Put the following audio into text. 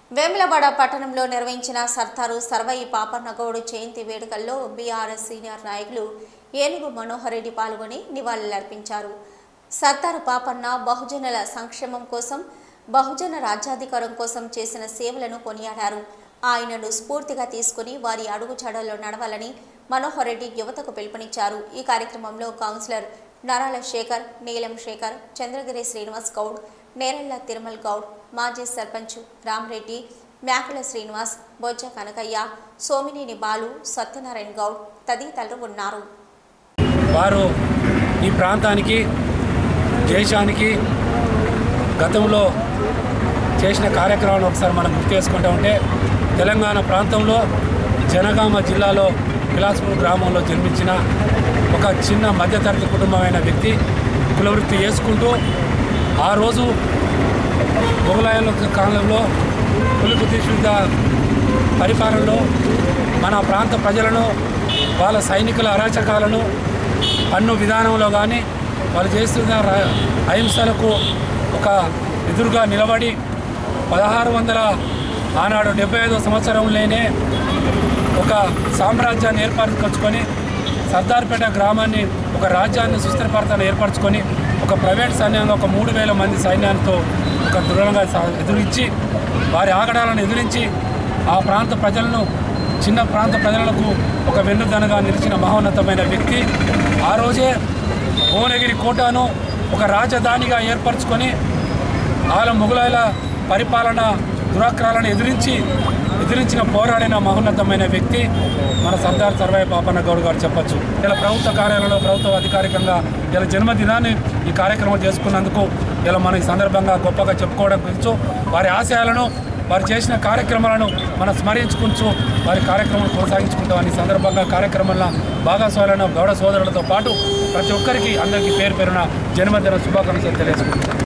వేములవాడ పట్టణంలో నిర్వహించిన సర్దారు సర్వయి పాపన్నగౌడు జయంతి వేడుకల్లో బీఆర్ఎస్ సీనియర్ నాయకులు ఏనుగు మనోహర్ రెడ్డి పాల్గొని నివాళులర్పించారు సర్దారు పాపన్న బహుజనుల సంక్షేమం కోసం బహుజన రాజ్యాధికారం కోసం చేసిన సేవలను కొనియాడారు ఆయనను స్ఫూర్తిగా తీసుకుని వారి అడుగుజాడల్లో నడవాలని మనోహర్ రెడ్డి యువతకు పిలుపునిచ్చారు ఈ కార్యక్రమంలో కౌన్సిలర్ నరాల శేఖర్ నీలం శేఖర్ చంద్రగిరి శ్రీనివాస్ గౌడ్ నేరెళ్ల తిరుమల్ గౌడ్ మాజీ సర్పంచ్ రామరెడ్డి మేకల శ్రీనివాస్ బొజ్జ కనకయ్య సోమినేని బాలు సత్యనారాయణ గౌడ్ తదితరులు ఉన్నారు వారు ఈ ప్రాంతానికి దేశానికి గతంలో చేసిన కార్యక్రమాలను ఒకసారి మనం గుర్తు చేసుకుంటూ ఉంటే తెలంగాణ ప్రాంతంలో జనగామ జిల్లాలో విలాస్పూర్ గ్రామంలో జన్మించిన ఒక చిన్న మధ్యతరగతి కుటుంబమైన వ్యక్తి కులవృత్తి చేసుకుంటూ ఆ రోజు మొఘలాయుల కాలంలో కులకు తీసుకుంట పరిపాలనలో మన ప్రాంత ప్రజలను వాళ్ళ సైనికుల అరాచకాలను పన్ను విధానంలో కానీ వాళ్ళు చేస్తున్న ర- అహింసలకు ఒక ఎదురుగా నిలబడి పదహారు వందల ఆనాడు డెబ్బై ఐదో సంవత్సరంలోనే ఒక సామ్రాజ్యాన్ని ఏర్పరచుకొని సర్దార్పేట గ్రామాన్ని ఒక రాజ్యాన్ని సుస్థిరపరతను ఏర్పరచుకొని ఒక ప్రైవేట్ సైన్యంగా ఒక మూడు వేల మంది సైన్యాలతో ఒక దృఢంగా సా- ఎదురించి వారి ఆగడాలను ఎదిరించి ఆ ప్రాంత ప్రజలను చిన్న ప్రాంత ప్రజలకు ఒక వెన్నుదనగా నిలిచిన మహోన్నతమైన వ్యక్తి ఆ రోజే భువనగిరి కోటను ఒక రాజధానిగా ఏర్పరచుకొని ఆల మొఘలాయుల పరిపాలన దురాక్రాలను ఎదిరించి ఎదిరించిన పోరాడిన మహోన్నతమైన వ్యక్తి మన సర్దార్ సర్వాయి పాపన్న గౌడ్ గారు చెప్పొచ్చు ఇలా ప్రభుత్వ కార్యాలయంలో ప్రభుత్వ అధికారికంగా ఇలా జన్మదినాన్ని ఈ కార్యక్రమం చేసుకున్నందుకు ఇలా మనం ఈ సందర్భంగా గొప్పగా చెప్పుకోవడం గురించి వారి ఆశయాలను వారు చేసిన కార్యక్రమాలను మనం స్మరించుకుంటూ వారి కార్యక్రమాలు కొనసాగించుకుంటామని ఈ సందర్భంగా కార్యక్రమంలో భాగస్వాములైన గౌడ సోదరులతో పాటు ప్రతి ఒక్కరికి అందరికీ పేరు పేరున జన్మదిన శుభాకాంక్షలు తెలియజేసుకుంటాం